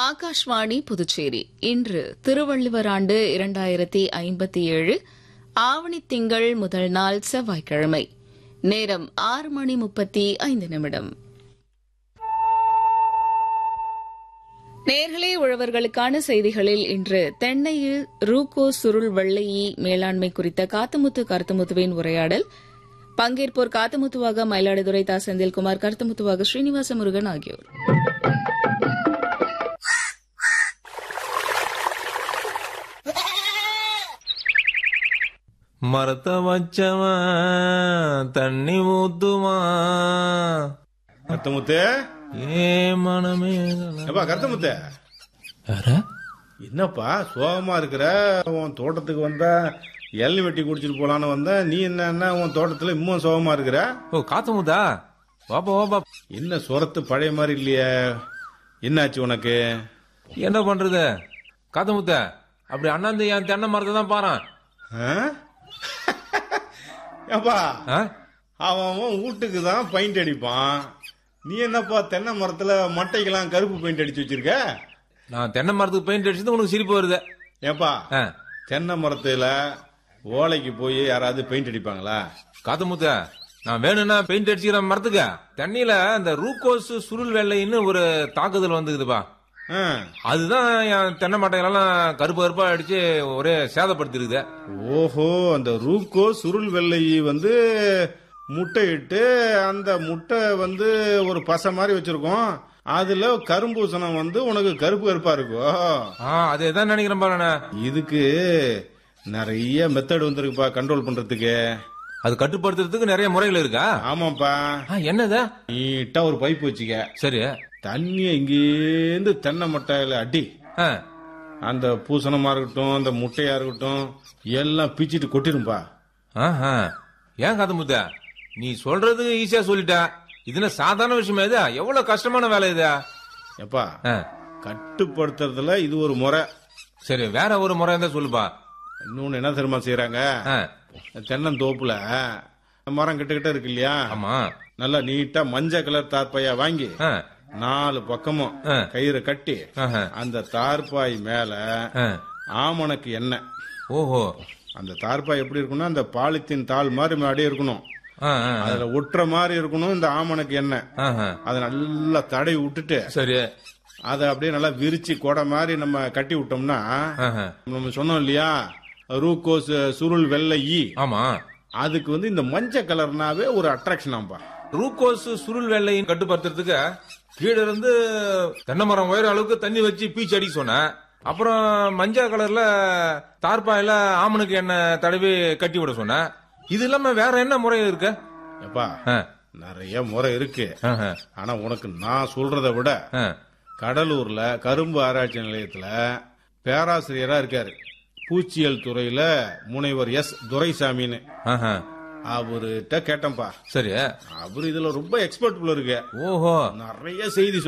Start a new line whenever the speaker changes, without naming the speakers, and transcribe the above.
ஆகாஷ்வாணி புதுச்சேரி இன்று திருவள்ளுவர் ஆண்டு இரண்டாயிரத்தி ஐம்பத்தி ஏழு ஆவணி திங்கள் முதல் நாள் செவ்வாய்க்கிழமை நேரம் ஆறு மணி முப்பத்தி ஐந்து நிமிடம் நேர்களே உழவர்களுக்கான செய்திகளில் இன்று தென்னையில் ரூகோ சுருள் வெள்ளையி மேலாண்மை குறித்த காத்துமுத்து கருத்துமுத்துவின் உரையாடல் பங்கேற்போர் காத்துமுத்துவாக மயிலாடுதுறை தா செந்தில்குமார் கருத்துமுத்துவாக ஸ்ரீனிவாச முருகன் ஆகியோர்
மரத்த வச்சவன் தண்ணி ஊத்துமா
கருத்தமுத்து
ஏ மனமே
எப்பா கருத்தமுத்து
யாரா?
என்னப்பா சோகமா இருக்கிற உன் தோட்டத்துக்கு வந்தா எள்ளி வெட்டி குடிச்சிட்டு போலான்னு வந்த நீ என்ன உன் தோட்டத்துல இன்னும் சோகமா இருக்கிற
ஓ காத்தமுதா வாப்பா வாப்பா
என்ன சுரத்து பழைய மாதிரி இல்லையே என்னாச்சு உனக்கு
என்ன பண்றது காத்தமுத்த அப்படி அண்ணாந்து என் தென்னை மரத்தை தான் பாறான்
ஆ? ஏப்பா
ஆ?
அவன் அவன் வீட்டுக்கு தான் பெயிண்ட் அடிப்பான் நீ என்னப்பா தென்னை மரத்துல மட்டைக்கெல்லாம் கருப்பு பெயிண்ட் அடிச்சு வச்சிருக்க
நான் தென்னை மரத்துக்கு பெயிண்ட் அடிச்சது உனக்கு சிரிப்பு வருது
ஏப்பா
ஆ.
தென்னை மரத்துல ஓலைக்கு போய் யாராவது பெயிண்ட் அடிப்பாங்களா
காத்தமுத்த நான் வேணும்னா பெயிண்ட் அடிச்சுக்கிற மரத்துக்கு தண்ணியில இந்த ரூகோஸ் சுருள் வெள்ளைன்னு ஒரு தாக்குதல் வந்துக்குதுப்பா
ஆ.
அதுதான் என் தென்னை மட்டைகளெல்லாம் கருப்பு கருப்பா அடிச்சு ஒரே சேதப்படுத்திருக்குது
ஓஹோ அந்த ரூக்கோ சுருள் வெள்ளை வந்து முட்டையிட்டு அந்த முட்டை வந்து ஒரு பசை மாதிரி வச்சிருக்கோம் அதுல கரும்பூசணம் வந்து உனக்கு கருப்பு கருப்பா இருக்கும்
ஆ அதே தான் நினைக்கிறேன் பாருண்ணே
இதுக்கு நிறைய மெத்தட் வந்திருக்குப்பா கண்ட்ரோல் பண்றதுக்கு
அது கட்டுப்படுத்துறதுக்கு நிறைய முறைகள் இருக்கா
ஆமாப்பா
ஆ, என்னது
நீட்டா ஒரு பைப் வச்சுக்க
சரி
தண்ணிய இங்கேருந்து தென்னை மட்டையில அடி
ஆ,
அந்த பூசணமா இருக்கட்டும் அந்த முட்டையா இருக்கட்டும் எல்லாம் பிச்சிட்டு கொட்டிரும்பா
ஆஹா. ஏன் காதமுத்த நீ சொல்றது ஈஸியா சொல்லிட்ட இதுல சாதாரண விஷயமா இது எவ்வளவு கஷ்டமான வேலை இது
எப்பா
ஆ,
கட்டுப்படுத்துறதுல இது ஒரு முறை
சரி வேற ஒரு முறை இருந்தா சொல்லுப்பா
இன்னொன்னு என்ன தெரியுமா செய்யறாங்க
ஆ,
தென்னந்தோப்புல மரம் கிட்ட கிட்ட இருக்கு இல்லையா
ஆமா
நல்லா நீட்டா மஞ்சள் கலர் தார்பாயா வாங்கி
ஆ,
நாலு பக்கமும்
ஆ.
கயிறு கட்டி
ஆஹா.
அந்த தார்பாய் மேல
ஆ.
ஆமணக்கு எண்ணெய்
ஓஹோ
அந்த தார்பாய் எப்படி இருக்கும்னா அந்த பாலித்தீன் தாள் மாதிரி அப்படியே இருக்கணும்
ஆ, ஆ, ஆ.
அதுல ஒட்டுற மாதிரி இருக்கணும் இந்த ஆமணக்கு எண்ணெய்
ஆஹா.
அதை நல்லா தடவி விட்டுட்டு
சரி
அதை அப்படியே நல்லா விரிச்சு கொடை மாதிரி நம்ம கட்டி விட்டோம்னா
ஆஹா.
நம்ம சொன்னோம் இல்லையா ரூகோஸ் சுருள் வெள்ளை ஈ
ஆமா
அதுக்கு வந்து இந்த மஞ்சள் கலர்னாவே ஒரு அட்ராக்ஷன் ஆம்பா
ரூகோஸ் சுருள் வெள்ளையும் கட்டுப்படுத்துறதுக்கு கீழ இருந்து தென்னை மரம் உயர அளவுக்கு தண்ணி வச்சு பீச்சு அடிக்க சொன்னேன் அப்புறம் மஞ்சள் கலர்ல தார்பாயில ஆமனுக்கு எண்ணெய் தடவி கட்டி விட சொன்னேன் இது இல்லாம வேற என்ன முறை இருக்கு
எப்பா
ஆ,
நிறைய முறை இருக்கு
ஆஹா,
ஆனா உனக்கு நான் சொல்றதை விட
ஆ.
கடலூர்ல கரும்பு ஆராய்ச்சி நிலையத்துல பேராசிரியரா இருக்காரு பூச்சியல் துறையில முனைவர் எஸ் துரைசாமின்னு
ஆஹா.
அவர்கிட்ட கேட்டேன்பா
சரி
அவரு இதுல ரொம்ப எக்ஸ்பர்ட் போல இருக்கு
ஓஹோ
நிறைய செய்தி